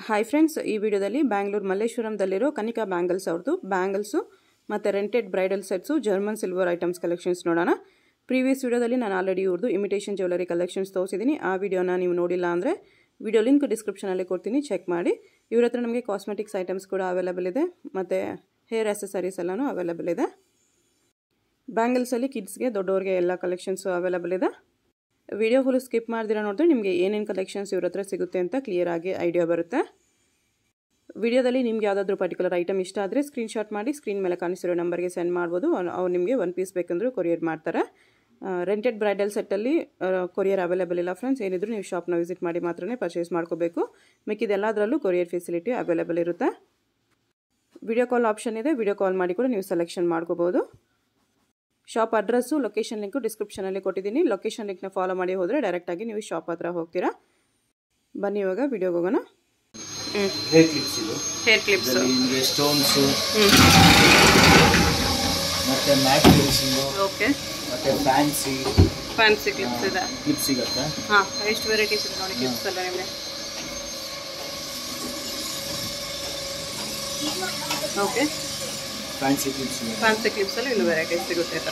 Hi friends ಈ ವಿಡಿಯೋದಲ್ಲಿ ಬ್ಯಾಂಗ್ಳೂರು ಮಲ್ಲೇಶ್ವರಂದಲ್ಲಿರೋ ಕನಿಕಾ ಬ್ಯಾಂಗಲ್ಸ್ ಅವ್ರದ್ದು ಬ್ಯಾಂಗಲ್ಸು ಮತ್ತು rented bridal sets German silver items collections ನೋಡೋಣ ಪ್ರೀವಿಯಸ್ ವಿಡಿಯೋದಲ್ಲಿ ನಾನು ಆಲ್ರೆಡಿ ಇವ್ರದ್ದು ಇಮಿಟೇಷನ್ ಜ್ಯುವೆಲರಿ ಕಲೆಕ್ಷನ್ಸ್ ತೋರಿಸಿದ್ದೀನಿ ಆ ವಿಡಿಯೋನ ನೀವು ನೋಡಿಲ್ಲ ಅಂದರೆ ವಿಡಿಯೋ ಲಿಂಕ್ ಡಿಸ್ಕ್ರಿಪ್ಷನಲ್ಲಿ ಕೊಡ್ತೀನಿ ಚೆಕ್ ಮಾಡಿ ಇವ್ರ ಹತ್ರ ನಮಗೆ ಕಾಸ್ಮೆಟಿಕ್ಸ್ ಐಟಮ್ಸ್ ಕೂಡ ಅವೈಲೇಬಲ್ ಇದೆ ಮತ್ತು ಹೇರ್ ಅಸೆಸರೀಸ್ ಎಲ್ಲನೂ ಅವೈಲೇಬಲ್ ಇದೆ ಬ್ಯಾಂಗಲ್ಸಲ್ಲಿ ಕಿಡ್ಸ್ಗೆ ದೊಡ್ಡವ್ರಿಗೆ ಎಲ್ಲ ಕಲೆಕ್ಷನ್ಸು ಅವೈಲೇಬಲ್ ಇದೆ ವಿಡಿಯೋ ಫುಲ್ ಸ್ಕಿಪ್ ಮಾಡ್ದಿರ ನೋಡಿದ್ರೆ ನಿಮಗೆ ಏನೇನು ಕಲೆಕ್ಷನ್ಸ್ ಇವ್ರ ಹತ್ರ ಸಿಗುತ್ತೆ ಅಂತ ಕ್ಲಿಯರ್ ಆಗಿ ಐಡಿಯಾ ಬರುತ್ತೆ ವಿಡಿಯೋದಲ್ಲಿ ನಿಮ್ಗೆ ಯಾವುದಾದ್ರೂ ಪರ್ಟಿಕ್ಯುಲರ್ ಐಟಮ್ ಇಷ್ಟ ಆದರೆ ಸ್ಕ್ರೀನ್ಶಾಟ್ ಮಾಡಿ ಸ್ಕ್ರೀನ್ ಮೇಲೆ ಕಾಣಿಸಿರೋ ನಂಬರ್ಗೆ ಸೆಂಡ್ ಮಾಡ್ಬೋದು ಅವ್ರು ನಿಮಗೆ ಒನ್ ಪೀಸ್ ಬೇಕಂದ್ರೂ ಕೊರಿಯರ್ ಮಾಡ್ತಾರೆ ರೆಂಟೆಡ್ ಬ್ರೈಡಲ್ ಸೆಟ್ಟಲ್ಲಿ ಕೊರಿಯರ್ ಅವೈಲೇಬಲ್ ಇಲ್ಲ ಫ್ರೆಂಡ್ಸ್ ಏನಿದ್ರು ನೀವು ಶಾಪ್ನ ವಿಸಿಟ್ ಮಾಡಿ ಮಾತ್ರನೇ ಪರ್ಚೇಸ್ ಮಾಡ್ಕೋಬೇಕು ಮಿಕ್ಕಿದೆಲ್ಲದರಲ್ಲೂ ಕೊರಿಯರ್ ಫೆಸಿಲಿಟಿ ಅವೈಲೇಬಲ್ ಇರುತ್ತೆ ವಿಡಿಯೋ ಕಾಲ್ ಆಪ್ಷನ್ ಇದೆ ವಿಡಿಯೋ ಕಾಲ್ ಮಾಡಿ ಕೂಡ ನೀವು ಸೆಲೆಕ್ಷನ್ ಮಾಡ್ಕೋಬೋದು ಶಾಪ್ ಅಡ್ರೆಸ್ಸು ಲೊಕೇಶನ್ ಲಿಂಕು ಡಿಸ್ಕ್ರಿಪ್ಷನಲ್ಲಿ ಕೊಟ್ಟಿದ್ದೀನಿ ಲೊಕೇಶನ್ ಲಿಂಕ್ನ ಫಾಲೋ ಮಾಡಿ ಹೋದರೆ ಡೈರೆಕ್ಟಾಗಿ ನೀವು ಶಾಪ್ ಹತ್ರ ಹೋಗ್ತೀರಾ ಬನ್ನಿ ಇವಾಗ ವಿಡಿಯೋಗೆ ಹೋಗೋಣ ಹೇರ್ ಕ್ಲಿಪ್ಸ್ ಇದು ಹೇರ್ ಕ್ಲಿಪ್ಸ್ ಇದರಲ್ಲಿ ನಿಮಗೆ ಸ್ಟೋನ್ಸು ಮತ್ತೆ ಮ್ಯಾಟ್ ಫಿನಿಶಿಂಗು ಓಕೆ ಮತ್ತೆ ಫ್ಯಾನ್ಸಿ ಫ್ಯಾನ್ಸಿ ಕ್ಲಿಪ್ಸ್ ಇದೆ ಕ್ಲಿಪ್ ಸಿಗುತ್ತೆ ಹಾಂ ಎಷ್ಟು ವೆರೈಟೀಸ್ ಇದೆ ನೋಡಿ ಕ್ಲಿಪ್ಸ್ ಎಲ್ಲ ನಿಮಗೆ ಓಕೆ ಫ್ಯಾನ್ಸಿ ಕ್ಲಿಪ್ಸ್ ಇದೆ ಫ್ಯಾನ್ಸಿ ಕ್ಲಿಪ್ಸಲ್ಲಿ ಇನ್ನೂ ವೆರೈಟೀಸ್ ಸಿಗುತ್ತೆ ಈ ಥರ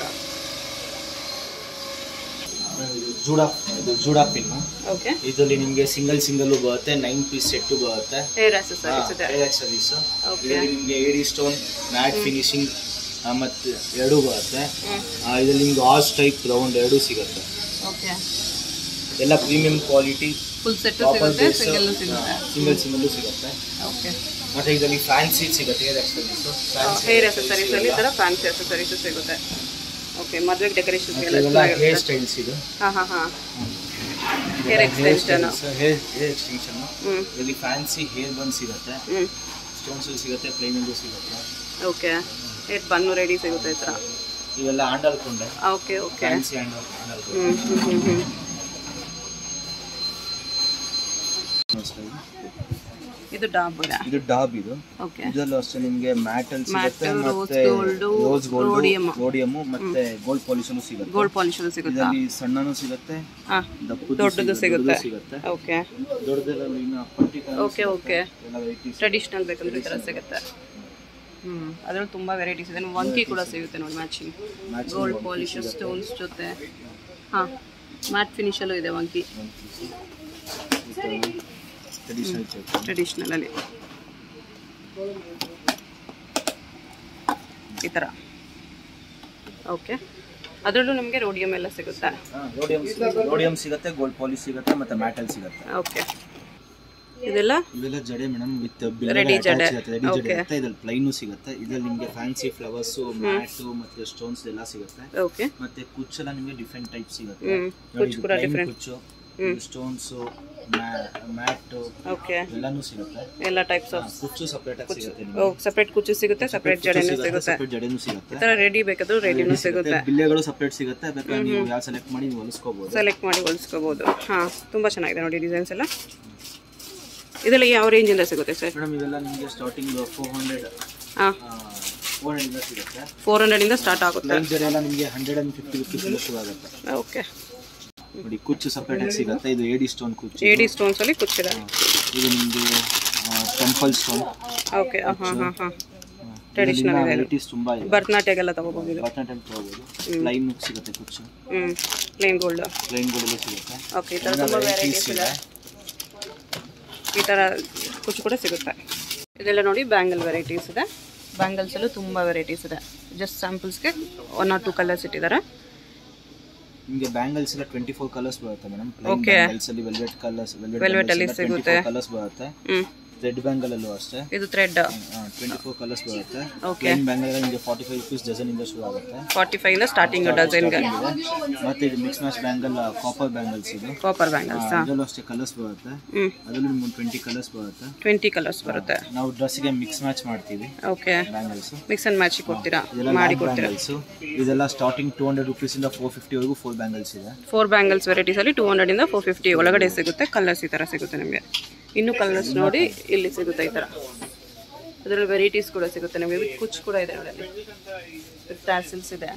ಇದು ಜೂಡಾ ಇದು ಜೂಡಾ ಪಿನ್ನು ಓಕೆ ಇದರಲ್ಲಿ ನಿಮಗೆ ಸಿಂಗಲ್ ಸಿಂಗಲ್ಲು ಬರುತ್ತೆ ನೈನ್ ಪೀಸ್ ಸೆಟ್ಟು ಬರುತ್ತೆ ಹೇರ್ ಅಸೆಸರೀಸ್ ಇದೆ ಹೇರ್ ಆಕ್ಸರೀಸ್ Okay. ಇದರಲ್ಲಿ ನಿಮಗೆ ಏಡಿ ಸ್ಟೋನ್ ಮ್ಯಾಟ್ ಫಿನಿಶಿಂಗ್ ಮತ್ತು ಎರಡೂ ಬರುತ್ತೆ ಆ, ಇದರಲ್ಲಿ ನಿಮ್ಗೆ ಆಸ್ ಟೈಪ್ ರೌಂಡ್ ಎರಡೂ ಸಿಗುತ್ತೆ ಓಕೆ ಎಲ್ಲ premium quality full set copper ಸಿಗುತ್ತೆ ಬೇಸ್ ಸಿಂಗಲ್ಲು ಸಿಗುತ್ತೆ ಸಿಂಗಲ್ ಸಿಂಗಲ್ಲು ಸಿಗುತ್ತೆ ಓಕೆ ಮತ್ತೆ ಇದರಲ್ಲಿ ಫ್ಯಾನ್ಸಿ ಸಿಗುತ್ತೆ ಹೇರ್ ಆಕ್ಸರೀಸ್ ಹೇರ್ ಅಸೆಸರೀಸಲ್ಲಿ ಈ ಥರ ಫ್ಯಾನ್ಸಿ ಅಸೆಸರೀಸು ಸಿಗುತ್ತೆ ಓಕೆ ಮದುವೆಗೆ ಡೆಕೋರೇಷನ್ಸ್ ಎಲ್ಲ ಇದೆಲ್ಲ ಹೇರ್ ಚೆನ್ನಾಗಿರುತ್ತೆ ಸ್ಟೈಲ್ಸ್ ಇದು ಹಾಂ ಹಾಂ ಹಾಂ hair extension hair hair extension ಹ್ಞೂ ಇದರಲ್ಲಿ ಫ್ಯಾನ್ಸಿ ಹೇರ್ ಬನ್ ಸಿಗುತ್ತೆ ಹ್ಞೂ ಸ್ಟೋನ್ಸ್ ಸಿಗುತ್ತೆ ಪ್ಲೈನಿಂಗು ಸಿಗುತ್ತೆ ಓಕೆ ಹೇರ್ ಬನ್ನು ರೆಡಿ ಸಿಗುತ್ತೆ ಈ ಥರ ಇವೆಲ್ಲ ಹ್ಯಾಂಡಲ್ ಕೊಂಡೆ okay okay fancy handle handle ಹ್ಞೂ ಹ್ಞೂ ಹ್ಞೂ ಹ್ಞೂ ಇದು ಡಾಬ್ ಇದೆ ಇದು ಡಾಬ್ ಇದು ಓಕೆ ಇದರಲ್ಲೂ ಅಷ್ಟೇ ನಿಮಗೆ ಮ್ಯಾಟ್ ಅಲ್ಲಿ ಸಿಗುತ್ತೆ Matte, rose ಮತ್ತೆ gold, rose gold rhodium. Rhodium ಮತ್ತೆ ಗೋಲ್ಡ್ ಪಾಲಿಶನು ಸಿಗುತ್ತೆ ಗೋಲ್ಡ್ ಪಾಲಿಶ್ ಸಿಗುತ್ತಾ ಇದರಲ್ಲಿ ಸಣ್ಣನೂ ಸಿಗುತ್ತೆ ಹಾಂ ದಪ್ಪದು ದೊಡ್ಡದು ಸಿಗುತ್ತೆ ಸಿಗುತ್ತೆ ಸಿಗುತ್ತೆ ಓಕೆ ದೊಡ್ಡದರಲ್ಲಿ ಇನ್ನು ಪರ್ಟಿಕ್ಯುಲರ್ ಓಕೆ ಓಕೆ ಎಲ್ಲ ವೆರೈಟೀಸ್ ಟ್ರೆಡಿಷ್ನಲ್ ಬೇಕಂದ್ರೆ ಈ ಥರ ಸಿಗುತ್ತೆ ಹ್ಞೂ ಅದರಲ್ಲಿ ತುಂಬ ವೆರೈಟೀಸ್ ಇದೆ ವಂಕಿ ಕೂಡ ಸಿಗುತ್ತೆ ನೋಡಿ ಮ್ಯಾಚಿಂಗ್ ಗೋಲ್ಡ್ ಪಾಲಿಶ್ ಸ್ಟೋನ್ಸ್ ಜೊತೆ ಹಾಂ ಮ್ಯಾಟ್ ಫಿನಿಶಲ್ಲೂ ಇದೆ ವಂಕಿ ಟ್ರೆಡಿಷನಲ್ ಟ್ರೆಡಿಷ್ನಲಲ್ಲಿ ಈ ಥರ ಓಕೆ ಅದರಲ್ಲೂ ನಮಗೆ ರೋಡಿಯಮ್ ಎಲ್ಲ ಸಿಗುತ್ತೆ ರೋಡಿಯಂ ರೋಡಿಯಂ ಸಿಗುತ್ತೆ ಗೋಲ್ಡ್ ಪಾಲಿಶ್ ಸಿಗುತ್ತೆ ಮತ್ತೆ ಮ್ಯಾಟಲ್ ಸಿಗುತ್ತೆ ಓಕೆ ಇದೆಲ್ಲ ಇವೆಲ್ಲ ಜಡೆ ಮೇಡಮ್ ವಿತ್ Ready ಜಡೆ. ರೆಡಿ ಜಡೆ Okay. ಇರುತ್ತೆ ಇದ್ರಲ್ಲಿ ಪ್ಲೈನು ಸಿಗುತ್ತೆ ಇದ್ರಲ್ಲಿ ನಿಮಗೆ ಫ್ಯಾನ್ಸಿ ಫ್ಲವರ್ಸ್ ಮ್ಯಾಟು ಮತ್ತೆ ಸ್ಟೋನ್ಸ್ ಎಲ್ಲ ಸಿಗುತ್ತೆ ಓಕೆ ಮತ್ತೆ ಕುಚ್ಚೆಲ್ಲ ನಿಮಗೆ ಡಿಫ್ರೆಂಟ್ ಟೈಪ್ ಸಿಗುತ್ತೆ ಹ್ಮ್. ನೋಡಿ, ಕುಚ್ಚು ಇದು ಕೂಡ plain different. ಕುಚ್ಚು ಸ್ಟೋನ್ಸ್ ಮ್ಯಾಟು ಓಕೆ ಎಲ್ಲಾನು ಸಿಗುತ್ತೆ ಎಲ್ಲ ಟೈಪ್ಸ್ ಹಾ, ಆಫ್ ಕುಚ್ಚು ಸಪ್ರೇಟ್ ಆಗಿ ಸಿಗುತ್ತೆ ಓ ಸಪ್ರೇಟ್ ಕುಚ್ಚು ಸಿಗುತ್ತೆ ಸಪ್ರೇಟ್ ಜಡೆನೂ ಸಿಗುತ್ತೆ ಸಪ್ರೇಟ್ ಜಡೆನೂ ಈ ಸಿಗುತ್ತೆ ಥರ ರೆಡಿ ಬೇಕಾದ್ರೂ ರೆಡಿನೂ ಸಿಗುತ್ತೆ ಬಿಲ್ಲೆಗಳು ಸಪ್ರೇಟ್ ಸಿಗುತ್ತೆ ಬೇಕಾದ್ರೆ ನೀವು ಯಾವ ಸೆಲೆಕ್ಟ್ ಮಾಡಿ ನೀವು ಹೊಲಿಸ್ಕೋಬಹುದು ಸೆಲೆಕ್ಟ್ ಮಾಡಿ ಹೊಲಿಸ್ಕೋಬೋದು ಹಾಂ ತುಂಬ ಚೆನ್ನಾಗಿದೆ ನೋಡಿ ಡಿಸೈನ್ಸ್ ಎಲ್ಲ ಇದೆಲ್ಲ ಯಾವ ರೇಂಜಿಂದ ಸಿಗುತ್ತೆ ಸರ್ ಮೇಡಮ್ ಇವೆಲ್ಲ ನಿಮಗೆ ಸ್ಟಾರ್ಟಿಂಗ್ ಫೋರ್ ಹಂಡ್ರೆಡ್ ಹಾಂ ಫೋರ್ ಹಂಡ್ರೆಡ್ ಸಿಗುತ್ತೆ ಫೋರ್ ಹಂಡ್ರೆಡಿಂದ ಸ್ಟಾರ್ಟ್ ಆಗುತ್ತೆ ಲೈನ್ ಜಡೆ ಎಲ್ಲ ನಿಮಗೆ ಹಂಡ್ರೆಡ್ ಅಂಡ್ ಫಿಫ್ಟಿ ರುಪೀಸ್ ಶುರು ಆಗುತ್ತೆ ಓಕೆ ನೋಡಿ ಕುಚ್ಚು ಸಪ್ರೇಟ್ ಆಗಿ ಸಿಗುತ್ತೆ ಇದು ಏಡಿ ಸ್ಟೋನ್ ಕುಚ್ಚು ಎ ಡಿ ಸ್ಟೋನ್ಸಲ್ಲಿ ಕುಚ್ಚಿದೆ ಇದು ನಿಮಗೆ ಟೆಂಪಲ್ ಸ್ಟೋನ್ ಓಕೆ ಹಾಂ ಹಾಂ ಹಾಂ ಹಾಂ Traditional ಇದೆ ಇದು. ವೆರೈಟೀಸ್ ತುಂಬಾ ಇದೆ ಭರತನಾಟ್ಯಕ್ಕೆಲ್ಲ ತಗೋಬೋದು ಇದು ಭರತನಾಟ್ಯಂ ತಗೋಬಹುದು ಲೈನ್ ಸಿಗುತ್ತೆ ಕುಚ್ಚು ಹ್ಞೂ ಪ್ಲೇನ್ ಗೋಲ್ಡ್ ಲೈನ್ ಗೋಲ್ಡಲ್ಲೂ ಸಿಗುತ್ತೆ ಓಕೆ ಈ ಥರ ತುಂಬ ವೆರೈಟೀಸ್ ಇದೆ ಈ ಥರ ಕುಚ್ಚು ಕೂಡ ಸಿಗುತ್ತೆ ಇದೆಲ್ಲ ನೋಡಿ ಬ್ಯಾಂಗಲ್ ವೆರೈಟೀಸ್ ಇದೆ ಬ್ಯಾಂಗಲ್ಸಲ್ಲೂ ತುಂಬ ವೆರೈಟೀಸ್ ಇದೆ ಜಸ್ಟ್ ಸ್ಯಾಂಪಲ್ಸ್ಗೆ ಒನ್ ಆರ್ ಟೂ ಕಲರ್ಸ್ ಇಟ್ಟಿದ್ದಾರೆ ನಿಮಗೆ ಬ್ಯಾಂಗಲ್ಸ್ ಎಲ್ಲ ಟ್ವೆಂಟಿ ಫೋರ್ ಕಲರ್ಸ್ ಬರುತ್ತೆ ಮೇಡಮ್ Okay. ಬ್ಯಾಂಗಲ್ಸ್ ಅಲ್ಲಿ ವೆಲ್ವೆಟ್ ಕಲರ್ಸ್ Velvet ಅಲ್ಲಿ ಸಿಗುತ್ತೆ. ಕಲರ್ಸ್ ಬರುತ್ತೆ ಹ್ಞೂ ರೆಡ್ ಬ್ಯಾಂಗಲ್ ಅಲ್ಲೂ ಅಷ್ಟೇ ಇದು ಥ್ರೆಡ್ ಟ್ವೆಂಟಿ ಫೋರ್ ಕಲರ್ಸ್ ಬರುತ್ತೆ Okay. ಪ್ಲೇನ್ ಬ್ಯಾಂಗಲ್ ನಿಮಗೆ ಫಾರ್ಟಿ ಫೈವ್ ರುಪೀಸ್ ಡಜನ್ ಇಂದ ಶುರು ಆಗುತ್ತೆ ಫಾರ್ಟಿ ಫೈವಿಂದ ಸ್ಟಾರ್ಟಿಂಗ್ ಡಜನ್ಗೆ ಇದೆ. ಮತ್ತೆ ಇದು mix match bangle copper bangles ಇದು ಕಾಪರ್ ಬ್ಯಾಂಗಲ್ಸ್ ಅದರಲ್ಲೂ ಅಷ್ಟೇ ಕಲರ್ಸ್ ಬರುತ್ತೆ ಹ್ಞೂ ಅದರಲ್ಲೂ ನಿಮ್ಗೆ ಟ್ವೆಂಟಿ ಕಲರ್ಸ್ ಬರುತ್ತೆ ಟ್ವೆಂಟಿ ಕಲರ್ಸ್ ಬರುತ್ತೆ ನಾವು ಡ್ರೆಸ್ಗೆ ಮಿಕ್ಸ್ ಮ್ಯಾಚ್ ಮಾಡ್ತೀವಿ okay bangles mix and match ಕೊಡ್ತೀರಾ ಇದೆಲ್ಲ ಮಾಡಿ ಕೊಡ್ತೀರಾ ಬ್ಯಾಂಗಲ್ಸ್ ಇದೆಲ್ಲ ಸ್ಟಾರ್ಟಿಂಗ್ ಟೂ ಹಂಡ್ರೆಡ್ ರುಪೀಸ್ ಇಂದ ಫೋರ್ ಫಿಫ್ಟಿ ವರೆಗೂ ಫೋರ್ ಬ್ಯಾಂಗಲ್ಸ್ ಇದೆ ಫೋರ್ ಬ್ಯಾಂಗಲ್ಸ್ ವೆರೈಟೀಸಲ್ಲಿ ಟೂ ಹಂಡ್ರೆಡಿಂದ ಫೋರ್ ಫಿಫ್ಟಿ ಒಳಗಡೆ ಸಿಗುತ್ತೆ ಕಲರ್ಸ್ ಈ ಥರ ಸಿಗುತ್ತೆ ನಿಮಗೆ ಇನ್ನು ಕಲರ್ಸ್ ನೋಡಿ ಇಲ್ಲಿ ಸಿಗುತ್ತೆ ಈ ಥರ ಅದರಲ್ಲಿ ವೆರೈಟೀಸ್ ಕೂಡ ಸಿಗುತ್ತೆ ನಿಮಗೆ ವಿತ್ ಕುಚ್ ಕೂಡ ಇದೆ ನೋಡಿ ವಿತ್ ಟ್ಯಾಸಲ್ಸ್ ಇದೆ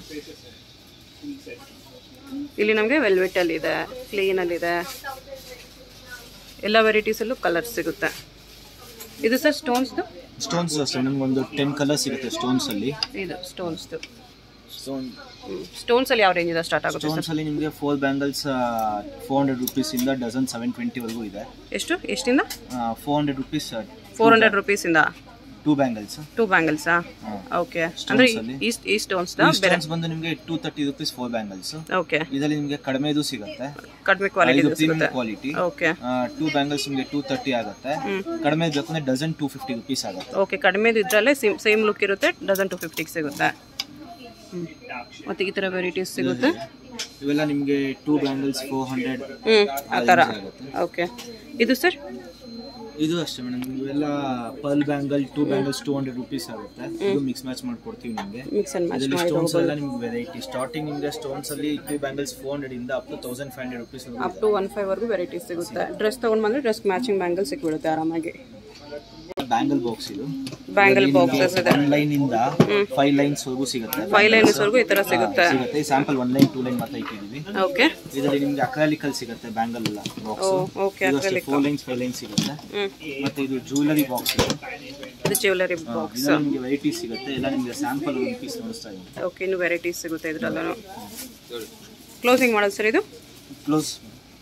ಇಲ್ಲಿ ನಮಗೆ ವೆಲ್ವೆಟಲ್ಲಿ ಇದೆ ಕ್ಲೀನಲ್ಲಿ ಇದೆ ಎಲ್ಲ ವೆರೈಟೀಸಲ್ಲೂ ಕಲರ್ಸ್ ಸಿಗುತ್ತೆ ಇದು ಸರ್ ಸ್ಟೋನ್ಸ್ದು ಸ್ಟೋನ್ಸ್ ಅಷ್ಟೇ ನಮ್ಗೆ ಒಂದು ಟೆನ್ ಕಲರ್ ಸಿಗುತ್ತೆ ಸ್ಟೋನ್ಸ್ ಅಲ್ಲಿ ಇದು ಸ್ಟೋನ್ಸ್ದು ಸ್ಟೋನ್ ಸ್ಟೋನ್ಸಲ್ಲಿ ಯಾವ ರೇಂಜಿಂದ ಸ್ಟಾರ್ಟ್ ಆಗುತ್ತೆ ಸರ್ ಸ್ಟೋನ್ಸ್ ಅಲ್ಲಿ ನಿಮಗೆ four bangles four hundred rupees ಇಂದ ಡಜನ್ ಸೆವೆನ್ ಟ್ವೆಂಟಿ ವರೆಗೂ ಇದೆ ಎಷ್ಟು ಎಷ್ಟಿಂದ four hundred rupees four hundred ರುಪೀಸಿಂದ ಟೂ ಬ್ಯಾಂಗಲ್ಸ್ ಟೂ ಬ್ಯಾಂಗಲ್ಸಾ ಓಕೆ ಅಂದರೆ ಈ ಈ ಸ್ಟೋನ್ಸ್ದ ಬೇರೆ ಸ್ಟೋನ್ಸ್ ಬಂದು ನಿಮಗೆ two thirty rupees four bangles okay ಇದರಲ್ಲಿ ನಿಮಗೆ ಕಡಿಮೆದು ಸಿಗುತ್ತೆ ಕಡಿಮೆ ಕ್ವಾಲಿಟಿ ಇದು premium quality okay two bangles ನಿಮಗೆ ಟೂ ತರ್ಟಿ ಆಗುತ್ತೆ ಕಡಿಮೆ ಬೇಕು ಅಂದ್ರೆ ಡಜನ್ ಟೂ ಫಿಫ್ಟಿ ರುಪೀಸ್ ಆಗುತ್ತೆ ಓಕೆ ಕಡಿಮೆದು ಇದ್ರಲ್ಲೇ ಸೇಮ್ ಸೇಮ್ ಲುಕ್ ಇರುತ್ತೆ ಡಜನ್ ಟು ಫಿಫ್ಟಿಗೆ ಸಿಗುತ್ತೆ ಹ್ಮ್. ಮತ್ತೆ ಈ ಥರ ವೆರೈಟೀಸ್ ಸಿಗುತ್ತೆ ಇವೆಲ್ಲ ನಿಮಗೆ ಟೂ ಬ್ಯಾಂಗಲ್ಸ್ ಫೋರ್ ಹಂಡ್ರೆಡ್ ಹ್ಞೂ ಆ ಥರ ಆಗುತ್ತೆ ಓಕೆ ಇದು ಸರ್ ಇದು ಅಷ್ಟೇ ಮೇಡಮ್ ಇವೆಲ್ಲ pearl bangle two bangles two hundred rupees ಆಗುತ್ತೆ ಇದು ಮಿಕ್ಸ್ ಮ್ಯಾಚ್ ಮಾಡ್ಕೊಡ್ತೀವಿ ನಿಮಗೆ ಮಿಕ್ಸ್ ಆ್ಯಂಡ್ ಮ್ಯಾಚ್ ಇದರಲ್ಲಿ ಮಾಡಿ ಸ್ಟೋನ್ಸ್ ಎಲ್ಲ ನಿಮ್ಗೆ ವೆರೈಟಿ ಸ್ಟಾರ್ಟಿಂಗ್ ನಿಮಗೆ ಸ್ಟೋನ್ಸ್ ಅಲ್ಲಿ ಟೂ ಬ್ಯಾಂಗಲ್ಸ್ ಫೋರ್ ಹಂಡ್ರೆಡ್ ಇಂದ up to thousand five hundred rupees up to one five ವರ್ಗೂ ವೆರೈಟೀಸ್ ಸಿಗುತ್ತೆ ಡ್ರೆಸ್ ತೊಗೊಂಡು ಬಂದರೆ ಡ್ರೆಸ್ ಮ್ಯಾಚಿಂಗ್ ಬ್ಯಾಂಗಲ್ ಸಿಕ್ಬಿಡುತ್ತೆ ಆರಾಮಾಗಿ ಬ್ಯಾಂಗಲ್ ಬಾಕ್ಸ್ ಇದು ಬ್ಯಾಂಗಲ್ ಬಾಕ್ಸಸ್ ಇದೆ ಒನ್ ಲೈನ್ ಇಂದ ಫೈವ್ ಲೈನ್ಸ್ ವರೆಗೂ ಸಿಗುತ್ತೆ ಫೈವ್ ಲೈನ್ಸ್ವರೆಗೂ ಈ ಥರ ಸಿಗುತ್ತೆ ಸಿಗುತ್ತೆ sample one line two line ಮಾತ್ರ ಇಟ್ಟಿದ್ದೀವಿ ಓಕೆ ಇದರಲ್ಲಿ ನಿಮ್ಗೆ ಅಕ್ರಾಲಿಕಲ್ ಸಿಗುತ್ತೆ ಬ್ಯಾಂಗಲ್ ಎಲ್ಲ box okay acrylic four lines five line ಸಿಗುತ್ತೆ ಹ್ಞೂ ಮತ್ತೆ ಇದು ಜ್ಯುವೆಲರಿ ಬಾಕ್ಸ್ ಇದೆ ಇದು ಜ್ಯುವೆಲರಿ ಬಾಕ್ಸ್ ಇದರಲ್ಲಿ ನಿಮಗೆ ವೆರೈಟಿ ಸಿಗುತ್ತೆ ಎಲ್ಲ ನಿಮಗೆ ಸ್ಯಾಂಪಲ್ ಒಂದು ಪೀಸ್ ನೋಡಿಸ್ತಾ ಇದ್ದೀನಿ ಓಕೆ ಇನ್ನು ವೆರೈಟೀಸ್ ಸಿಗುತ್ತೆ ಇದರಲ್ಲೂ ಕ್ಲೋಸಿಂಗ್ ಮಾಡೋದು ಸರ್ ಇದು ಕ್ಲೋಸ್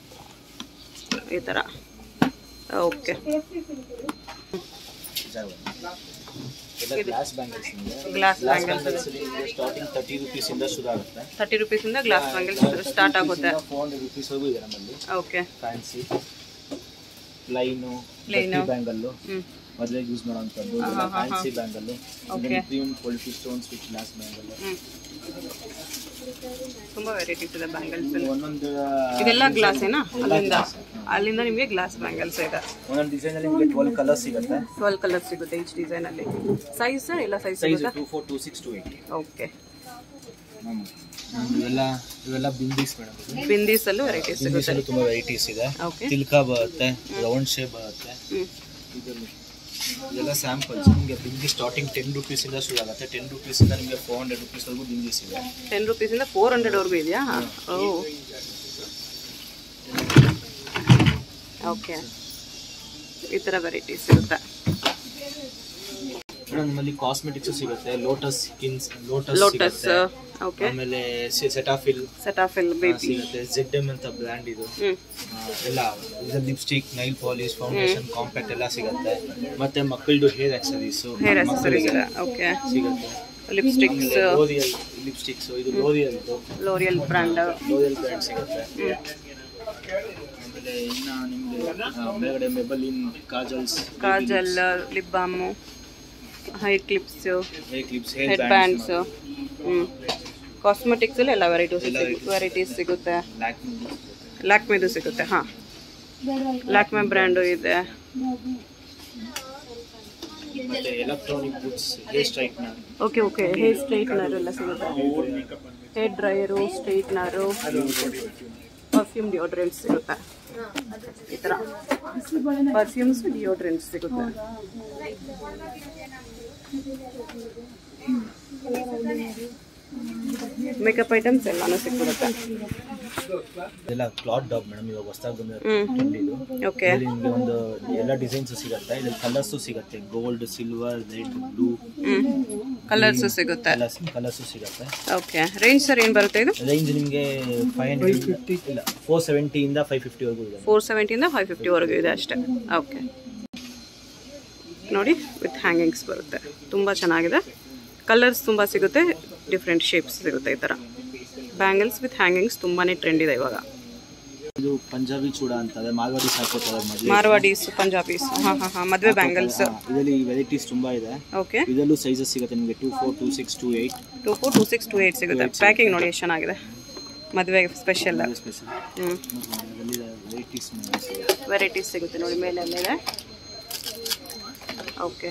ಈ ಥರ ಓಕೆ ಎಲ್ಲ ಗ್ಲಾಸ್ ಬ್ಯಾಂಗಲ್ಸ್ ನಿಮಗೆ glass glass bangles bangles starting thirty rupees ಇಂದ ಶುರು ಆಗುತ್ತೆ ತರ್ಟಿ ರುಪೀಸಿಂದ ಗ್ಲಾಸ್ ಬ್ಯಾಂಗಲ್ಸ್ ಸ್ಟಾರ್ಟ್ ಆಗುತ್ತೆ ಫೋರ್ ಹಂಡ್ರೆಡ್ ರುಪೀಸ್ ವರೆಗೂ ಇದೆ ನಮ್ಮಲ್ಲಿ okay fancy line Plain. Bangle ಹ್ಞೂ ಮದುವೆಗೆ ಯೂಸ್ ಮಾಡೋವಂಥದ್ದು fancy bangle premium quality stones with glass bangle ಹ್ಞೂ ತುಂಬ ವೆರೈಟೀಸ್ ಇದೆ ಬ್ಯಾಂಗಲ್ಸ್ ಒಂದೊಂದು ಇದೆಲ್ಲ ಗ್ಲಾಸ್ ಏನಾ ಅಲ್ಲಿಂದ ಅಲ್ಲಿಂದ ನಿಮಗೆ ಗ್ಲಾಸ್ ಬ್ಯಾಂಗಲ್ಸ್ ಇದೆ ಒಂದೊಂದು ಡಿಸೈನಲ್ಲಿ ನಿಮಗೆ ಟ್ವೆಲ್ ಕಲರ್ ಸಿಗುತ್ತೆ ಟ್ವೆಲ್ ಕಲರ್ ಸಿಗುತ್ತೆ ಈಚ್ ಡಿಸೈನಲ್ಲಿ ಸೈಜ್ ಸರ್ ಎಲ್ಲ ಸೈಜ್ ಸೈಜ್ ಸಿಗುತ್ತಾ two four two six two eight okay ಇವೆಲ್ಲ ಇವೆಲ್ಲ ಬಿಂದೀಸ್ ಮೇಡಮ್ ಬಿಂದೀಸಲ್ಲೂ ವೆರೈಟೀಸ್ ಸಿಗುತ್ತೆ ಬಿಂದೀಸಲ್ಲೂ ತುಂಬ ವೆರೈಟೀಸ್ ಇದೆ ಓಕೆ ತಿಲ್ಕ ಬರುತ್ತೆ ರೌಂಡ್ ಶೇಪ್ ಬರುತ್ತೆ ಹ್ಞೂ ಇದರಲ್ಲಿ ಇದೆಲ್ಲ ಸ್ಯಾಂಪಲ್ಸ್ ನಿಮಗೆ ಬಿಂದಿ ಸ್ಟಾರ್ಟಿಂಗ್ ಟೆನ್ ರುಪೀಸಿಂದ ಶುರು ಆಗುತ್ತೆ ಟೆನ್ ರುಪೀಸಿಂದ ನಿಮಗೆ ಫೋರ್ ಹಂಡ್ರೆಡ್ ರುಪೀಸ್ವರೆಗೂ ಬಿಂದೀಸ್ ಇದೆ ಟೆನ್ ರುಪೀಸಿಂದ ಫೋರ್ ಹಂಡ್ರೆಡ್ವರೆಗೂ ಇದೆಯಾ ಓ ಓಕೆ ಈ ಥರ ವೆರೈಟೀಸ್ ಸಿಗುತ್ತೆ ಮೇಡಮ್ ನಿಮ್ಮಲ್ಲಿ ಕಾಸ್ಮೆಟಿಕ್ಸ್ ಸಿಗುತ್ತೆ ಲೋಟಸ್ ಸ್ಕಿನ್ಸ್ ಲೋಟಸ್ ಲೋಟಸ್ ಸಿಗುತ್ತೆ ಓಕೆ ಆಮೇಲೆ ಸೆಟಾಫಿಲ್ ಸೆಟಾಫಿಲ್ ಬೇಬಿ ಸಿಗುತ್ತೆ ಜೆಡ್ ಎಮ್ ಅಂತ ಬ್ರ್ಯಾಂಡ್ ಇದು ಹ್ಞೂ ಆ, ಎಲ್ಲ ಇದು lipstick nail polish foundation compact ಎಲ್ಲ ಸಿಗುತ್ತೆ ಮತ್ತೆ ಮಕ್ಕಳದು ಹೇರ್ ಆಕ್ಸರೀಸ್ ಹೇರ್ ಆಕ್ಸೆಸರೀಸ್ ಇದೆ ಓಕೆ ಸಿಗುತ್ತೆ ಲಿಪ್ಸ್ಟಿಕ್ಸ್ ಲೋರಿಯಲ್ ಲಿಪ್ಸ್ಟಿಕ್ಸ್ ಇದು L'Oreal L'Oreal brand L'Oreal brand ಸಿಗುತ್ತೆ ಆಮೇಲೆ ಇನ್ನ ನಿಮಗೆ ಮೇಲ್ಗಡೆ Maybelline kajals kajal lip balm hair clips hair clips head hair bands bands ಹ್ಞೂ ಕಾಸ್ಮೆಟಿಕ್ಸಲ್ಲಿ ಎಲ್ಲ ವೆರೈಟೀಸ್ ವೆರೈಟೀಸ್ ಸಿಗುತ್ತೆ ಲ್ಯಾಕ್ಮಿ ಲ್ಯಾಕ್ಮೆದು ಸಿಗುತ್ತೆ ಹಾಂ ಲ್ಯಾಕ್ಮೆ ಬ್ರ್ಯಾಂಡು ಇದೆ ಮತ್ತೆ electronic goods hair straightener okay okay hair straightener ಎಲ್ಲ ಸಿಗುತ್ತೆ hair dryer straightener perfume deodorants ಸಿಗುತ್ತೆ ಈ ಥರ ಪರ್ಫ್ಯೂಮ್ಸ್ ಡಿಯೋಡ್ರೆಂಟ್ಸ್ ಸಿಗುತ್ತೆ ಮೇಕಪ್ ಐಟಮ್ಸ್ ಎಲ್ಲಾನು ಸಿಕ್ಬಿಡುತ್ತೆ ಇದೆಲ್ಲ ಕ್ಲಾತ್ ಡಾಗ್ ಮೇಡಮ್ ಇವಾಗ ಹೊಸದಾಗಿ ಬಂದ ಹ್ಮ್. ಟ್ರೆಂಡ್ ಇದು ಓಕೆ ಇಲ್ಲಿ ನಿಮಗೆ ಒಂದು ಎಲ್ಲ ಡಿಸೈನ್ಸ್ ಸಿಗುತ್ತೆ ಇದ್ರಲ್ಲಿ ಕಲರ್ಸು ಸಿಗುತ್ತೆ ಗೋಲ್ಡ್ ಸಿಲ್ವರ್ ರೆಡ್ ಬ್ಲೂ ಹ್ಞೂ ಕಲರ್ಸು ಸಿಗುತ್ತೆ ಕಲರ್ಸ್ ಕಲರ್ಸು ಸಿಗುತ್ತೆ ಓಕೆ ರೇಂಜ್ ಸರ್ ಏನು ಬರುತ್ತೆ ಇದು ರೇಂಜ್ ನಿಮಗೆ ಫೈವ್ ಹಂಡ್ರೆಡ್ ಇಲ್ಲ ಫೋರ್ ಸೆವೆಂಟಿಯಿಂದ ಫೈವ್ ಫಿಫ್ಟಿವರೆಗೂ ಇದೆ ಫೋರ್ ಸೆವೆಂಟಿಯಿಂದ ಫೈವ್ ಫಿಫ್ಟಿವರೆಗೂ ಇದೆ ಅಷ್ಟೇ ಓಕೆ ನೋಡಿ ವಿತ್ ಹ್ಯಾಂಗಿಂಗ್ಸ್ ಬರುತ್ತೆ ತುಂಬ ಚೆನ್ನಾಗಿದೆ ಕಲರ್ಸ್ ತುಂಬ ಸಿಗುತ್ತೆ ಡಿಫ್ರೆಂಟ್ ಶೇಪ್ಸ್ ಸಿಗುತ್ತೆ ಈ ಥರ ಬ್ಯಾಂಗಲ್ಸ್ ವಿತ್ ಹ್ಯಾಂಗಿಂಗ್ಸ್ ತುಂಬಾ ಟ್ರೆಂಡ್ ಇದೆ ಇವಾಗ ಇದು ಪಂಜಾಬಿ ಚೂಡ ಅಂತದೆ ಮಾರ್ವಾಡಿ ಹಾಕೋತಾರೆ ಮದುವೆ ಮಾರ್ವಾಡೀಸ್ ಪಂಜಾಬೀಸ್ ಹಾಂ ಹಾಂ ಹಾಂ ಮದುವೆ ಬ್ಯಾಂಗಲ್ಸ್ ಇದರಲ್ಲಿ ವೆರೈಟೀಸ್ ತುಂಬಾ ಇದೆ ಓಕೆ ಇದರಲ್ಲೂ ಸೈಜಸ್ ಸಿಗುತ್ತೆ ನಿಮಗೆ two four two six two eight two four two six two eight ಸಿಗುತ್ತೆ ಪ್ಯಾಕಿಂಗ್ ನೋಡಿ ಎಷ್ಟು ಚೆನ್ನಾಗಿದೆ ಮದುವೆಗೆ ಸ್ಪೆಷಲ್ ಸ್ಪೆಷಲ್ ಹ್ಞೂ ಇದರಲ್ಲಿ ವೆರೈಟೀಸ್ ವೆರೈಟೀಸ್ ಸಿಗುತ್ತೆ ನೋಡಿ ಮೇಲೆಲ್ಲ ಓಕೆ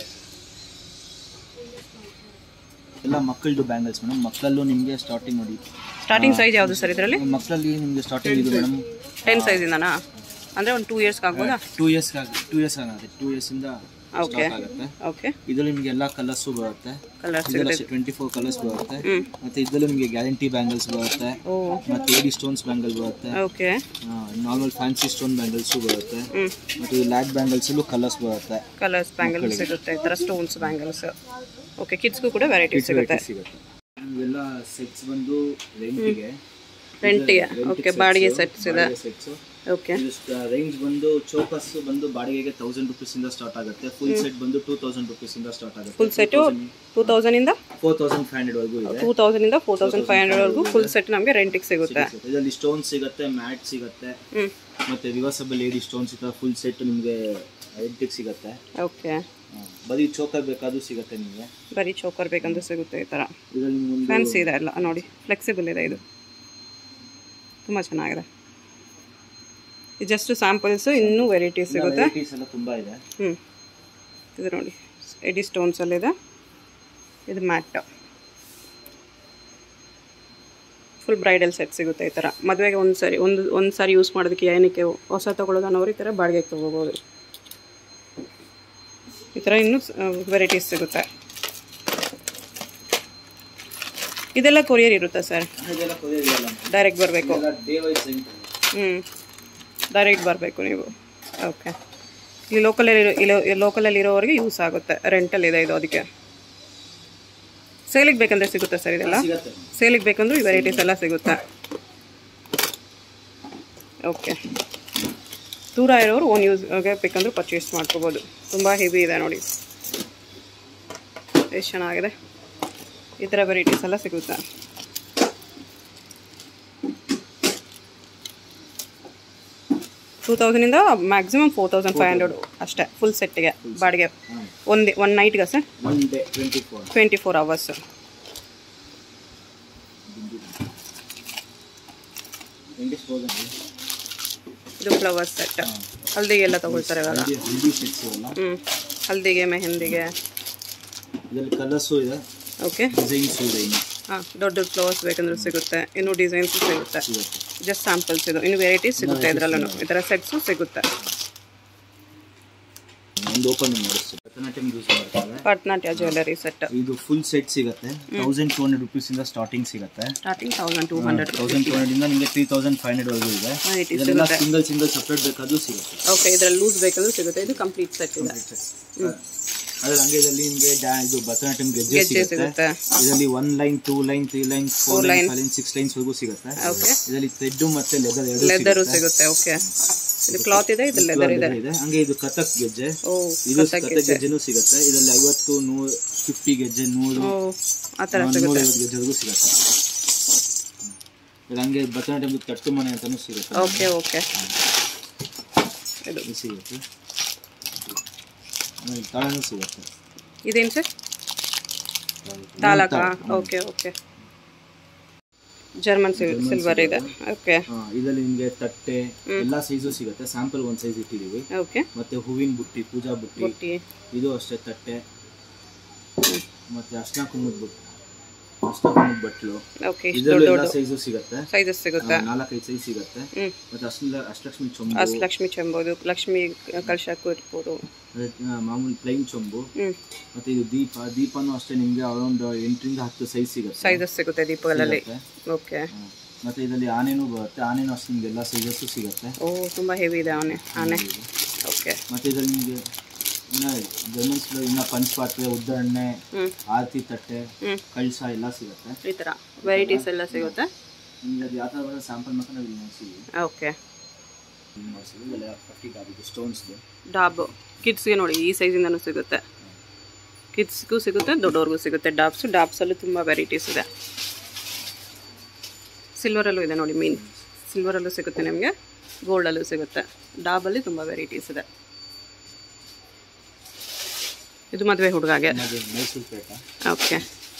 ಎಲ್ಲ ಮಕ್ಕಳದು ಬ್ಯಾಂಗಲ್ಸ್ ಮೇಡಮ್ ಮಕ್ಕಳಲ್ಲೂ ನಿಮಗೆ ಸ್ಟಾರ್ಟಿಂಗ್ ನೋಡಿ ಸ್ಟಾರ್ಟಿಂಗ್ ಸೈಜ್ ಯಾವುದು ಸರ್ ಇದರಲ್ಲಿ ಮಕ್ಕಳಲ್ಲಿ ನಿಮಗೆ ಸ್ಟಾರ್ಟಿಂಗ್ ಇದು ಮೇಡಮ್ ಟೆನ್ ಸೈಜಿಂದನಾ ಅಂದರೆ ಒಂದು ಟೂ ಇಯರ್ಸ್ಗೆ ಆಗ್ಬೋದಾ ಟೂ ಇಯರ್ಸ್ ಟೂ ಇಯರ್ಸ್ ಆಗುತ್ತೆ ಟೂ ಇಯರ್ಸ್ ಇಂದ ಓಕೆ ಸ್ಟಾರ್ಟ್ ಆಗುತ್ತೆ ಓಕೆ ಇದ್ರಲ್ಲಿ ನಿಮ್ಗೆ ಎಲ್ಲಾ ಕಲರ್ಸು ಬರುತ್ತೆ ಕಲರ್ಸ್ ಇದರಲ್ಲಿ ಟ್ವೆಂಟಿ ಫೋರ್ ಕಲರ್ಸ್ ಬರುತ್ತೆ ಹ್ಞೂ ಮತ್ತೆ ಇದ್ರಲ್ಲಿ ನಿಮಗೆ ಗ್ಯಾರಂಟಿ ಬ್ಯಾಂಗಲ್ಸ್ ಬರುತ್ತೆ ಓ ಮತ್ತೆ ಏಡಿ ಸ್ಟೋನ್ಸ್ ಬ್ಯಾಂಗಲ್ ಬರುತ್ತೆ okay normal fancy stone bangles ಬರುತ್ತೆ ಹ್ಞೂ ಮತ್ತೆ ಈ ಲ್ಯಾಕ್ ಬ್ಯಾಂಗಲ್ಸ್ ಅಲ್ಲೂ ಕಲರ್ಸ್ ಬರುತ್ತೆ ಕಲರ್ಸ್ ಬ್ಯಾಂಗಲ್ಸ್ ಸಿಗುತ್ತೆ ಈ ಥರ ಸ್ಟೋನ್ಸ್ ಬ್ಯಾಂಗಲ್ಸ್ ಓಕೆ ಕಿಡ್ಸ್ಗೂ ಕೂಡ ವೆರೈಟೀಸ್ ಸಿಗುತ್ತೆ ಸಿಗುತ್ತೆ ಇವೆಲ್ಲ ಸೆಟ್ಸ್ ಬಂದು ರೆಂಟಿಗೆ ರೆಂಟಿಗೆ ಓಕೆ ಬಾಡಿಗೆ ಸೆಟ್ಸ್ ಇದೆ ಸೆಟ್ಸ್ ಓಕೆ ರೇಂಜ್ ಬಂದು ಚೋಕಸ್ ಬಂದು ಬಾಡಿಗೆಗೆ ತೌಸಂಡ್ ರುಪೀಸ್ ಇಂದ ಸ್ಟಾರ್ಟ್ ಆಗುತ್ತೆ ಫುಲ್ ಸೆಟ್ ಬಂದು ಟೂ ತೌಸಂಡ್ ರುಪೀಸ್ ಇಂದ ಸ್ಟಾರ್ಟ್ ಆಗುತ್ತೆ ಫುಲ್ ಸೆಟ್ಟು ಟೂ ತೌಸಂಡಿಂದ ಫೋರ್ ತೌಸಂಡ್ ಫೈವ್ ಹಂಡ್ರೆಡ್ ವರೆಗೂ ಇದೆ ಟೂ ತೌಸಂಡಿಂದ ಫೋರ್ ತೌಸಂಡ್ ಫೈವ್ ಹಂಡ್ರೆಡ್ವರೆಗೂ ಫುಲ್ ಸೆಟ್ ನಮಗೆ ರೆಂಟಿಗೆ ಸಿಗುತ್ತೆ ಇದರಲ್ಲಿ ಸ್ಟೋನ್ ಸಿಗುತ್ತೆ ಮ್ಯಾಟ್ ಸಿಗುತ್ತೆ ಹ್ಞೂ ಮತ್ತೆ ರಿವರ್ಸಬಲ್ ಏಡಿ ಸ್ಟೋನ್ಸ್ ಇತ್ತ ಫುಲ್ ಸೆಟ್ ನಿಮಗೆ ರೆಂಟಿಗೆ ಸಿಗುತ್ತೆ ಓಕೆ ಹಾ. ಬರೀ ಚೋಕರ್ ಬೇಕಾದ್ರೂ ಸಿಗುತ್ತೆ ನಿಮಗೆ ಬರೀ ಚೋಕರ್ ಬೇಕಂದ್ರೆ ಸಿಗುತ್ತೆ ಈ ಥರ ಇದರಲ್ಲಿ ನಿಮ್ಗೆ ಫ್ಯಾನ್ಸಿ ಇದೆ ಎಲ್ಲ ನೋಡಿ ಫ್ಲೆಕ್ಸಿಬಲ್ ಇದೆ ಇದು ತುಂಬ ಚೆನ್ನಾಗಿದೆ ಇದು ಜಸ್ಟ್ ಸ್ಯಾಂಪಲ್ಸು ಇನ್ನೂ ವೆರೈಟೀಸ್ ಸಿಗುತ್ತೆ ವೆರೈಟೀಸ್ ಎಲ್ಲ ತುಂಬಾ ಇದೆ ಹ್ಞೂ ಇದು ನೋಡಿ ಎಡಿ ಸ್ಟೋನ್ಸಲ್ಲಿದೆ ಇದು ಮ್ಯಾಟ್ ಫುಲ್ ಬ್ರೈಡಲ್ ಸೆಟ್ ಸಿಗುತ್ತೆ ಈ ಥರ ಮದುವೆಗೆ ಒಂದು ಸರಿ ಒಂದು ಒಂದು ಸಾರಿ ಯೂಸ್ ಮಾಡೋದಕ್ಕೆ ಏನಕ್ಕೆ ಹೊಸ ತೊಗೊಳೋದು ಅನ್ನೋರು ಈ ಥರ ಬಾಡಿಗೆಗೆ ತೊಗೋಬೋದು ಈ ಥರ ಇನ್ನೂ ವೆರೈಟೀಸ್ ಸಿಗುತ್ತೆ ಇದೆಲ್ಲ ಕೊರಿಯರ್ ಇರುತ್ತಾ ಸರ್ ಇದೆಲ್ಲ ಕೊರಿಯರ್ ಇರಲ್ಲ ಡೈರೆಕ್ಟ್ ಬರಬೇಕು ಎಲ್ಲ ಡೇ ವೈಸ್ ಹ್ಞೂ ಡೈರೆಕ್ಟ್ ಬರಬೇಕು ನೀವು ಓಕೆ ಇಲ್ಲಿ ಲೋಕಲಲ್ಲಿ ಇರೋ ಲೋಕಲಲ್ಲಿ ಇರೋರಿಗೆ ಯೂಸ್ ಆಗುತ್ತೆ ರೆಂಟಲ್ ಇದೆ ಇದು ಅದಕ್ಕೆ ಸೇಲಿಗೆ ಬೇಕಂದ್ರೆ ಸಿಗುತ್ತೆ ಸರ್ ಇದೆಲ್ಲ ಸಿಗತ್ತೆ ಸೇಲಿಗೆ ಬೇಕಂದ್ರೂ ಈ ವೆರೈಟೀಸ್ ಎಲ್ಲ ಸಿಗುತ್ತೆ ಓಕೆ ದೂರ ಇರೋರು ಓನ್ ಯೂಸ್ಗೆ ಬೇಕಂದ್ರೂ ಪರ್ಚೇಸ್ ಮಾಡ್ಕೋಬೋದು ತುಂಬ ಹೆವಿ ಇದೆ ನೋಡಿ ಎಷ್ಟು ಚೆನ್ನಾಗಿದೆ ಈ ಥರ ವೆರೈಟೀಸ್ ಎಲ್ಲ ಸಿಗುತ್ತೆ ಟೂ ತೌಸಂಡಿಂದ maximum four thousand five hundred ಅಷ್ಟೇ ಫುಲ್ ಸೆಟ್ಟಿಗೆ ಬಾಡಿಗೆ ಹಾಂ ಒಂದು ಒನ್ ನೈಟ್ಗೆ sir one day twenty four twenty four hours twenty four ಇದು ಫ್ಲವರ್ ಸೆಟ್ ಹಲ್ದಿಗೆಲ್ಲ ತಗೊಳ್ತಾರೆ ಇವಾಗ ಹಲ್ದಿ ಹಲ್ದಿ ಸೆಟ್ಸ್ ಇವೆಲ್ಲ ಹ್ಞೂ ಹಲ್ದಿಗೆ ಮೆಹಂದಿಗೆ ಇದರಲ್ಲಿ ಕಲರ್ಸು ಇದೆ ಓಕೆ ಡಿಸೈನ್ಸು ಇದೆ ಇನ್ನು ಹಾಂ ದೊಡ್ಡ ದೊಡ್ಡ ಫ್ಲವರ್ಸ್ ಬೇಕಂದ್ರೆ ಸಿಗುತ್ತೆ ಇನ್ನು ಡಿಸೈನ್ಸು ಸಿಗುತ್ತೆ ಸಿಗುತ್ತೆ ಜಸ್ಟ್ ಸ್ಯಾಂಪಲ್ಸ್ ಇದು ಇನ್ನು ವೆರೈಟೀಸ್ ಸಿಗುತ್ತೆ ಇದರಲ್ಲೂ ಈ ಥರ ಸೆಟ್ಸು ಸಿಗುತ್ತೆ ಒಂದು ಓಪನ್ ಮಾಡಿಸ್ತೀವಿ ಭರತನಾಟ್ಯಂ ಯೂಸ್ ಮಾಡ್ತಾರೆ ಭರತನಾಟ್ಯ ಜ್ಯುವೆಲರಿ ಸೆಟ್ ಇದು ಫುಲ್ ಸೆಟ್ ಸಿಗುತ್ತೆ ತೌಸಂಡ್ ಟೂ ಹಂಡ್ರೆಡ್ ರುಪೀಸ್ ಇಂದ ಸ್ಟಾರ್ಟಿಂಗ್ ಸಿಗುತ್ತೆ starting thousand two hundred thousand two hundred ಇಂದ ನಿಮಗೆ ತ್ರೀ ತೌಸಂಡ್ ಫೈವ್ ಹಂಡ್ರೆಡ್ ವರೆಗೂ ಇದೆ ವೆರೈಟೀಸ್ ಇದೆಲ್ಲ ಸಿಗುತ್ತೆ ಸಿಂಗಲ್ ಸಿಂಗಲ್ ಸಪ್ರೇಟ್ ಬೇಕಾದ್ರೂ ಸಿಗುತ್ತೆ ಓಕೆ ಇದರಲ್ಲಿ ಲೂಸ್ ಬೇಕಂದ್ರೂ ಸಿಗುತ್ತೆ ಇದು ಕಂಪ್ಲೀಟ್ ಸೆಟ್ ಇದೆ ಅದ್ರ ಹಂಗೆ ಇದರಲ್ಲಿ ನಿಮಗೆ ಡ್ಯಾ ಇದು ಭರತನಾಟ್ಯಂ ಗೆಜ್ಜೆ ಗೆಜ್ಜೆ ಸಿಗುತ್ತೆ ಸಿಗುತ್ತೆ ಇದರಲ್ಲಿ one line two line three line four line five line six lines ವರೆಗೂ ಸಿಗುತ್ತೆ ಓಕೆ ಇದರಲ್ಲಿ ಥ್ರೆಡ್ ಮತ್ತೆ ಲೆದರ್ ಎರಡು ಲೆದರು ಸಿಗುತ್ತೆ ಓಕೆ ಇದು ಕ್ಲಾತ್ ಇದೆ ಇದು ಲೆದರ್ ಇದೆ ಇದೆ ಹಂಗೆ ಇದು ಕಥಕ್ ಗೆಜ್ಜೆ ಓ ಇದು ಕಥಕ್ ಗೆಜ್ಜೆನೂ ಸಿಗುತ್ತೆ ಇದರಲ್ಲಿ ಐವತ್ತು ನೂರು ಫಿಫ್ಟಿ ಗೆಜ್ಜೆ ನೂರು ಓ ಆ ಥರ ನೂರ ಸಿಗುತ್ತೆ ಐವತ್ತು ಗೆಜ್ಜೆವರೆಗೂ ಸಿಗುತ್ತೆ ಇದು ಹಂಗೆ ಭರತನಾಟ್ಯಂ ಕಟ್ಟು ಮನೆ ಅಂತಾನೂ ಸಿಗುತ್ತೆ ಓಕೆ ಓಕೆ ಇದು ಇದು ಸಿಗುತ್ತೆ ಆಮೇಲೆ ತಾಳನೂ ಸಿಗುತ್ತೆ ಇದೇನು ಸರ್ ತಾಲಕ ಓಕೆ ಓಕೆ ಜರ್ಮನ್ ಸಿಲ್ವರ್ ಇದೆ ಓಕೆ ಹಾ, ಇದರಲ್ಲಿ ನಿಮಗೆ ತಟ್ಟೆ ಎಲ್ಲಾ ಸೈಜು ಸಿಗುತ್ತೆ ಸ್ಯಾಂಪಲ್ ಒಂದ್ ಸೈಜ್ ಇಟ್ಟಿದೀವಿ ಓಕೆ ಮತ್ತೆ ಹೂವಿನ ಬುಟ್ಟಿ ಪೂಜಾ ಬುಟ್ಟಿ ಬುಟ್ಟಿ ಇದು ಅಷ್ಟೇ ತಟ್ಟೆ ಮತ್ತೆ ಅರ್ಶನ ಕುಂಕುಮದ ಬುಟ್ಟಿ ಅರ್ಶನ ಕುಂಕುಮದ ಬಟ್ಲು ಓಕೆ ಇಷ್ಟು ಇದರಲ್ಲೂ ದೊಡ್ಡ ಎಲ್ಲ ದೊಡ್ಡ ಸೈಜು ಸಿಗುತ್ತೆ ಸೈಜಸ್ ಸಿಗುತ್ತೆ ನಾಲ್ಕೈದು ಸೈಜ್ ಸಿಗುತ್ತೆ ಹ್ಞೂ ಮತ್ತೆ ಅಷ್ಟ ಅಷ್ಟಲಕ್ಷ್ಮಿ ಚೊಂಬು ಅಷ್ಟು ಲಕ್ಷ್ಮಿ ಚೆಂಬೋದು ಲಕ್ಷ್ಮಿ ಕಲಶಕ್ಕೂ ಇರ್ಬೋದು ಅದೇ, ಆ, ಮಾಮೂಲಿ ಪ್ಲೈನ್ ಚೊಂಬು ಹ್ಞೂ ಮತ್ತೆ ಇದು ದೀಪ ದೀಪನೂ ಅಷ್ಟೇ ನಿಮ್ಗೆ ಅರೌಂಡ್ ಎಂಟರಿಂದ ಹತ್ತು ಸೈಜ್ ಸಿಗುತ್ತೆ ಸೈಜಸ್ ಸಿಗುತ್ತೆ ದೀಪಗಳಲ್ಲಿ ಸಿಗುತ್ತೆ. ಓಕೆ ಹಾ. ಮತ್ತೆ ಇದರಲ್ಲಿ ಆನೆನೂ ಬರುತ್ತೆ ಆನೆನೂ ಅಷ್ಟೇ ನಿಮ್ಗೆ ಎಲ್ಲ ಸೈಜಸ್ಸು ಸಿಗುತ್ತೆ ಓ ತುಂಬ ಹೆವಿ ಇದೆ ಆನೆ ಆನೆ ಓಕೆ ಮತ್ತೆ ಇದರಲ್ಲಿ ನಿಮಗೆ ಇನ್ನ ಜರ್ಮನ್ಸ್ ಇನ್ನ ಪಂಚಪಾತ್ರೆ ಉದ್ದರಣೆ ಹ್ಞೂ ಆರತಿ ತಟ್ಟೆ ಹ್ಞೂ ಕಳಸ ಎಲ್ಲ ಸಿಗುತ್ತೆ ಈ ಥರ ವೆರೈಟೀಸ್ ಎಲ್ಲ ಸಿಗುತ್ತೆ ನಿಮ್ಗೆ ಅದು ಯಾವ ಥರ ಸ್ಯಾಂಪಲ್ ಮಾತ್ರ ನಾವು ಇಲ್ಲಿ ಮಾಡ್ಸಿದ್ವಿ ಓಕೆ ಇಲ್ಲಿ ಮಾಡ್ಸಿದ್ವಿ ಇದೆಲ್ಲ ಪಟ್ಟಿಗೆ ಆಗಿದೆ ಸ್ಟೋನ್ಸ್ದು ಡಾಬ್ ಕಿಡ್ಸ್ಗೆ ನೋಡಿ ಈ ಸೈಜಿಂದನೂ ಸಿಗುತ್ತೆ ಕಿಡ್ಸ್ಗೂ ಸಿಗುತ್ತೆ ದೊಡ್ಡವ್ರಿಗೂ ಸಿಗುತ್ತೆ ಡಾಬ್ಸು ಡಾಬ್ಸಲ್ಲೂ ತುಂಬ ವೆರೈಟೀಸ್ ಇದೆ ಸಿಲ್ವರಲ್ಲೂ ಇದೆ ನೋಡಿ ಮೀನ್ ಸಿಲ್ವರಲ್ಲೂ ಸಿಗುತ್ತೆ ನಿಮಗೆ ಗೋಲ್ಡಲ್ಲೂ ಸಿಗುತ್ತೆ ಡಾಬಲ್ಲಿ ತುಂಬ ವೆರೈಟೀಸ್ ಇದೆ ಇದು ಮದುವೆ ಹುಡುಗಾಗೆ ಅದು ಮೈಸೂರು ಪೇಟ ಓಕೆ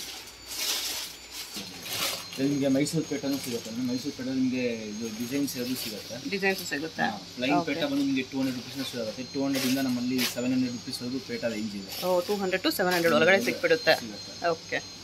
ನಿಮಗೆ ಮೈಸೂರು ಪೇಟನೂ ಸಿಗುತ್ತೆ ಅಂದ್ರೆ ಮೈಸೂರು ಪೇಟ ನಿಮಗೆ ಇದು ಡಿಸೈನ್ಸ್ ಅದು ಸಿಗುತ್ತೆ ಡಿಸೈನ್ಸ್ ಸಿಗುತ್ತೆ ಪ್ಲೈನ್ ಪೇಟ ಬಂದು ನಿಮಗೆ ಟೂ ಹಂಡ್ರೆಡ್ ರುಪೀಸ್ನ ಸಿಗುತ್ತೆ ಟೂ ಹಂಡ್ರೆಡಿಂದ ನಮ್ಮಲ್ಲಿ ಸೆವೆನ್ ಹಂಡ್ರೆಡ್ ರುಪೀಸ್ವರೆಗೂ ಪೇಟ ರೇಂಜ್ ಇದೆ ಓ two hundred to seven hundred ಒಳಗಡೆ ಸಿಕ್ಬಿಡುತ್ತೆ ಸಿಗುತ್ತೆ ಓಕೆ